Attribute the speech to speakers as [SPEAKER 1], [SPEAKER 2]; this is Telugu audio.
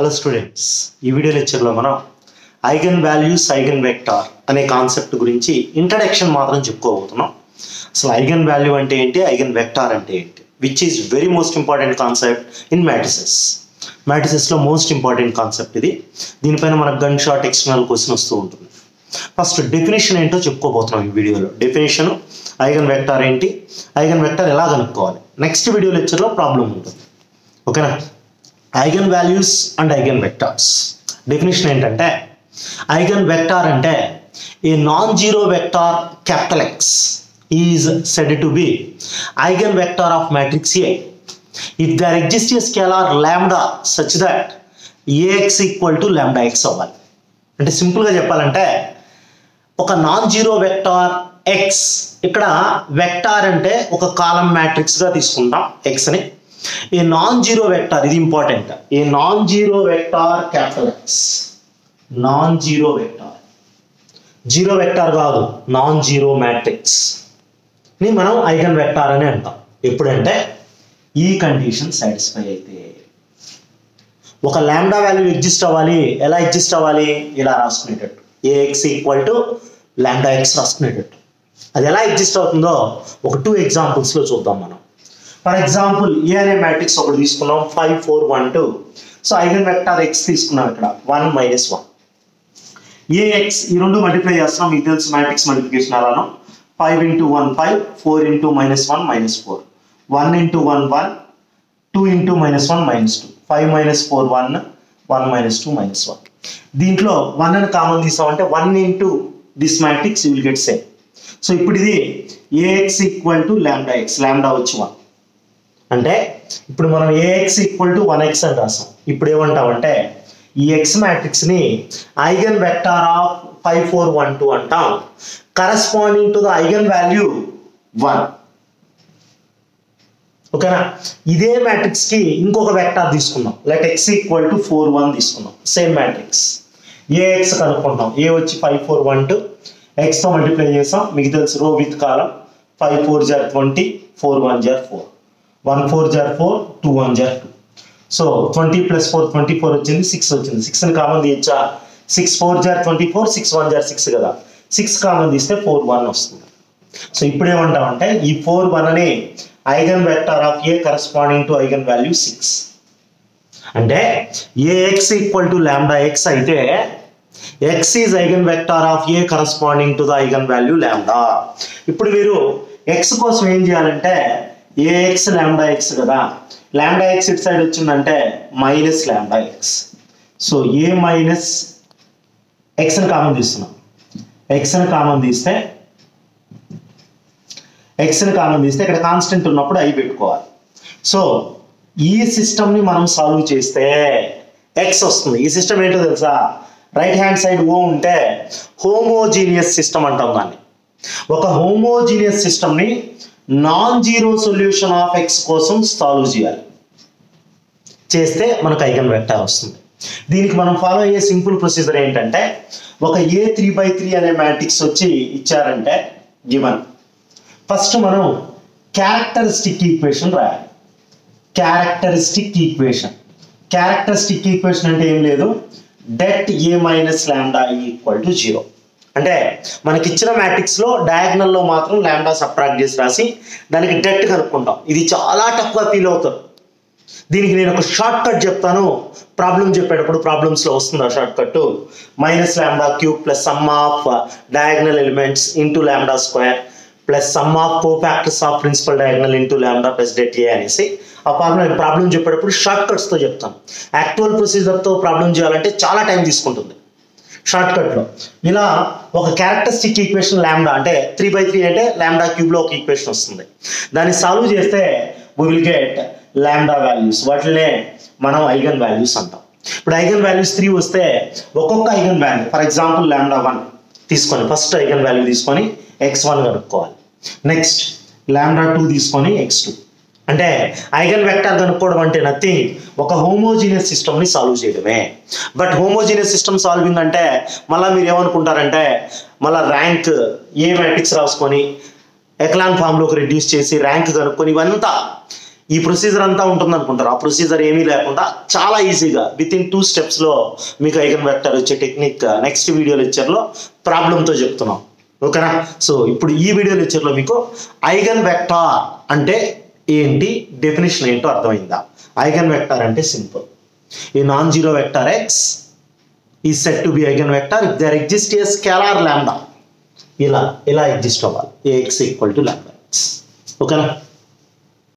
[SPEAKER 1] హలో స్టూడెంట్స్ ఈ వీడియో లెక్చర్లో మనం ఐగన్ వాల్యూస్ ఐగన్ వెక్టార్ అనే కాన్సెప్ట్ గురించి ఇంట్రడక్షన్ మాత్రం చెప్పుకోబోతున్నాం అసలు ఐగన్ వాల్యూ అంటే ఏంటి ఐగన్ వెక్టార్ అంటే ఏంటి which is very most important concept in matrices మ్యాట్రిసెస్లో మోస్ట్ ఇంపార్టెంట్ కాన్సెప్ట్ ఇది దీనిపైన మనకు గన్ షాట్ ఎక్స్టర్నల్ క్వశ్చన్ వస్తూ ఉంటుంది ఫస్ట్ డెఫినేషన్ ఏంటో చెప్పుకోబోతున్నాం ఈ వీడియోలో డెఫినేషన్ ఐగన్ వెక్టార్ ఏంటి ఐగన్ వెక్టార్ ఎలా కనుక్కోవాలి నెక్స్ట్ వీడియో లెక్చర్లో ప్రాబ్లం ఉంటుంది ఓకేనా eigen values and eigen vectors definition ఏంటంటే ఐగన్ వెక్టార్ అంటే a non zero vector capital X is said to be eigen vector of matrix A if there exist a scalar lambda such that AX equal to lambda X అవ్వాలి అంటే సింపుల్గా చెప్పాలంటే ఒక నాన్ జీరో వెక్టార్ ఎక్స్ ఇక్కడ వెక్టార్ అంటే ఒక కాలం మ్యాట్రిక్స్గా తీసుకుంటాం ఎక్స్ని ఏ నాన్ జీరో వెక్టార్ ఇది important a non zero vector capital X non zero vector zero vector కాదు నాన్ జీరో మ్యాట్రిక్స్ ని మనం ఐగన్ వెక్టార్ అని అంటాం ఎప్పుడంటే ఈ కండిషన్ సాటిస్ఫై అయితే ఒక ల్యాండా వాల్యూ ఎగ్జిస్ట్ అవ్వాలి ఎలా ఎగ్జిస్ట్ అవ్వాలి ఇలా రాసుకునేటట్టు AX equal to lambda X రాసుకునేటట్టు అది ఎలా ఎగ్జిస్ట్ అవుతుందో ఒక టూ ఎగ్జాంపుల్స్లో చూద్దాం మనం ఫర్ ఎగ్జాంపుల్ ఏ అనే మ్యాట్రిక్స్ ఒకటి తీసుకున్నాం five four one two so eigen vector X తీసుకున్నాం ఇక్కడ one minus one A X ఈ రెండు మల్టిప్లై చేస్తున్నాం మీకు తెలుసు మ్యాట్రిక్స్ మల్టిప్లికేషన్ అలాను five into one five four into minus one minus four one into one one two into minus one minus two five minus four one one minus two minus one దీంట్లో వన్ అని కామన్ తీసామంటే one into this matrix will get same so ఇప్పుడు ఇది AX equal to lambda X lambda వచ్చి వన్ అంటే ఇప్పుడు మనం AX equal to one X అని రాసాం ఇప్పుడు ఏమంటామంటే ఈ ఎక్స్ మ్యాట్రిక్స్ని eigen vector of five four one two అంటాం corresponding to the eigen value one ఓకేనా ఇదే మ్యాట్రిక్స్ కి ఇంకొక వెక్టార్ తీసుకుందాం like X equal to four one తీసుకుందాం సేమ్ మ్యాట్రిక్స్ ఏ ఎక్స్ కనుక్కుంటాం ఏ వచ్చి ఫైవ్ ఫోర్ వన్ టూ ఎక్స్తో మల్టిప్లై చేసాం మీకు తెలుసు రో with column five four are twenty four one are four one four are four two one are two so twenty plus four twenty four వచ్చింది సిక్స్ వచ్చింది సిక్స్ అని కామన్ తీయచ్చా six four are twenty four six one are six కదా సిక్స్ కామన్ తీస్తే ఫోర్ వన్ వస్తుంది సో ఇప్పుడు ఏమంటామంటే ఈ ఫోర్ వన్ అని eigen vector of A corresponding to eigen value six అంటే A X equal to lambda X అయితే X is eigen vector of A corresponding to the eigen value lambda ఇప్పుడు మీరు ఎక్స్ కోసం ఏం చేయాలంటే ఏ ఎక్స్ ల్యాండా ఎక్స్ కదా ల్యాండా ఎక్స్ ఇటు సైడ్ వచ్చిందంటే minus lambda X so A minus X అని కామన్ తీస్తున్నాం ఎక్స్ అని కామన్ తీస్తే ఎక్స్ని కామన్ తీస్తే ఇక్కడ కాన్స్టెంట్ ఉన్నప్పుడు అవి పెట్టుకోవాలి సో ఈ సిస్టమ్ని మనం సాల్వ్ చేస్తే ఎక్స్ వస్తుంది ఈ సిస్టమ్ ఏంటో తెలుసా రైట్ హ్యాండ్ సైడ్ ఓ ఉంటే హోమోజీనియస్ సిస్టమ్ అంటాం దాన్ని ఒక హోమోజీనియస్ సిస్టమ్ని non zero solution of X కోసం సాల్వ్ చేయాలి చేస్తే మనకు ఐగన్ వెక్టార్ వస్తుంది దీనికి మనం ఫాలో అయ్యే సింపుల్ ప్రొసీజర్ ఏంటంటే ఒక ఏ త్రీ బై త్రీ అనే మ్యాట్రిక్స్ వచ్చి ఇచ్చారంటే గివన్ ఫస్ట్ మనం క్యారెక్టరిస్టిక్ ఈక్వేషన్ రాయాలి క్యారెక్టరిస్టిక్ ఈక్వేషన్ క్యారెక్టరిస్టిక్ ఈక్వేషన్ అంటే ఏం లేదు det A minus lambda equal to zero అంటే మనకి ఇచ్చిన మ్యాట్రిక్స్లో డయాగ్నల్లో మాత్రం ల్యాండా సబ్ట్రాక్ట్ చేసి రాసి దానికి డెట్ కనుక్కుంటాం ఇది చాలా టఫ్గా ఫీల్ అవుతుంది దీనికి నేను ఒక షార్ట్ కట్ చెప్తాను ప్రాబ్లం చెప్పేటప్పుడు ప్రాబ్లమ్స్లో వస్తుంది ఆ shortcut minus lambda cube plus sum of diagonal elements into lambda square plus sum of cofactors of principal diagonal into lambda plus det A అనేసి ఆ ప్రాబ్లం ప్రాబ్లం చెప్పేటప్పుడు షార్ట్ కట్స్తో చెప్తాను యాక్చువల్ ప్రొసీజర్తో ప్రాబ్లం చేయాలంటే చాలా టైం తీసుకుంటుంది షార్ట్ కట్లో ఇలా ఒక క్యారెక్టరిస్టిక్ ఈక్వేషన్ ల్యాండా అంటే త్రీ బై త్రీ అంటే ల్యాండా క్యూబ్లో ఒక ఈక్వేషన్ వస్తుంది దాన్ని సాల్వ్ చేస్తే we will get lambda values వాటినే మనం ఐగన్ వాల్యూస్ అంటాం ఇప్పుడు ఐగన్ వాల్యూస్ త్రీ వస్తే ఒక్కొక్క eigen value for example lambda one తీసుకొని ఫస్ట్ ఐగన్ వాల్యూ తీసుకొని ఎక్స్ వన్ కనుక్కోవాలి నెక్స్ట్ ల్యాండా టూ తీసుకొని ఎక్స్ టూ అంటే ఐగన్ వెక్టర్ కనుక్కోవడం అంటే నథింగ్ ఒక హోమోజీనియస్ సిస్టమ్ని సాల్వ్ చేయడమే బట్ హోమోజీనియస్ సిస్టమ్ సాల్వింగ్ అంటే మళ్ళీ మీరు ఏమనుకుంటారంటే మళ్ళీ ర్యాంక్ ఏ మ్యాట్రిక్స్ రాసుకొని ఎక్లాన్ ఫామ్లోకి రెడ్యూస్ చేసి ర్యాంక్ కనుక్కొని ఇవంతా ఈ ప్రొసీజర్ అంతా ఉంటుంది అనుకుంటారు ఆ ప్రొసీజర్ ఏమీ లేకుండా చాలా ఈజీగా విత్ ఇన్ టూ స్టెప్స్లో మీకు ఐగన్ వెక్టర్ వచ్చే టెక్నిక్ నెక్స్ట్ వీడియో లెక్చర్లో ప్రాబ్లంతో చెప్తున్నాం ఓకేనా సో ఇప్పుడు ఈ వీడియో లెక్చర్లో మీకు ఐగన్ వెక్టార్ అంటే ఏంటి డెఫినేషన్ ఏంటో అర్థమైందా ఐగన్ వెక్టార్ అంటే సింపుల్ ఈ non zero vector X is set to be eigen vector if there exist a scalar lambda ఇలా ఇలా ఎగ్జిస్ట్ అవ్వాలి A X equal to lambda X ఓకేనా